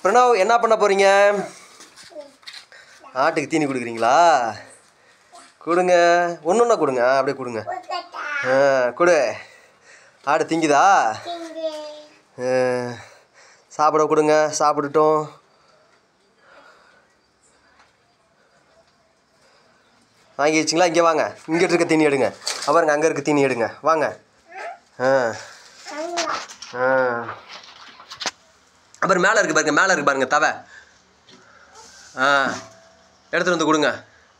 பிரணவ் என்ன பண்ண போகிறீங்க ஆட்டுக்கு தீனி கொடுக்குறீங்களா கொடுங்க ஒன்று ஒன்றா கொடுங்க ஆ, அப்படியே கொடுங்க ஆ கொடு ஆடு திங்குதா ஆ, சாப்பிட கொடுங்க சாப்பிடட்டும் வாங்கி வச்சிங்களா இங்கே வாங்க இங்கே இருக்க தீனி எடுங்க அவருங்க அங்கே இருக்க தீனி எடுங்க வாங்க ஆ ஆ அப்புறம் மேலே இருக்கு பாருங்க மேலே இருக்கு பாருங்க தவை ஆ எடுத்துட்டு வந்து கொடுங்க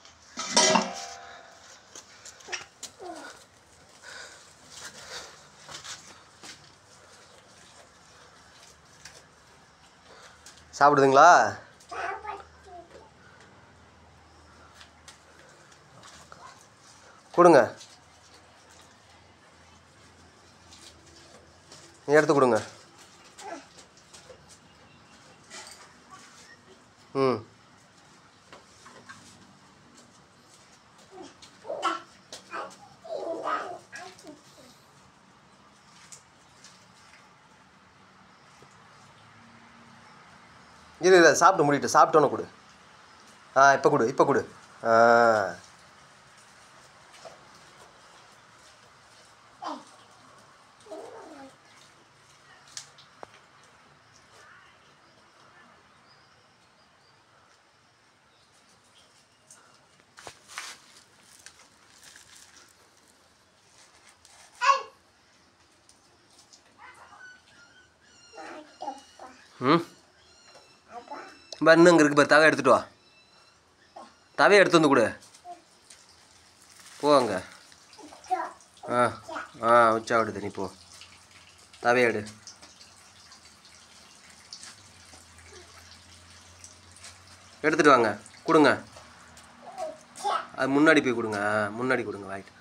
சாப்பிடுதுங்களா கொடுங்க நீ எடுத்து கொடுங்க ம் இரு இரு சாப்பிட்டு முடிட்டு சாப்பிட்டோன்னு கொடு ஆ இப்போ கொடு இப்போ கொடு ஆ ம் பா இன்னும் இங்கே இருக்கு பாரு தவை எடுத்துட்டு வா தவையை எடுத்து வந்து கொடு போ அங்கே ஆ ஆ உச்சா விடுது நீ போ தவையை எடு எடுத்துட்டு வாங்க கொடுங்க அது முன்னாடி போய் கொடுங்க ஆ, முன்னாடி கொடுங்க வாங்கிட்டு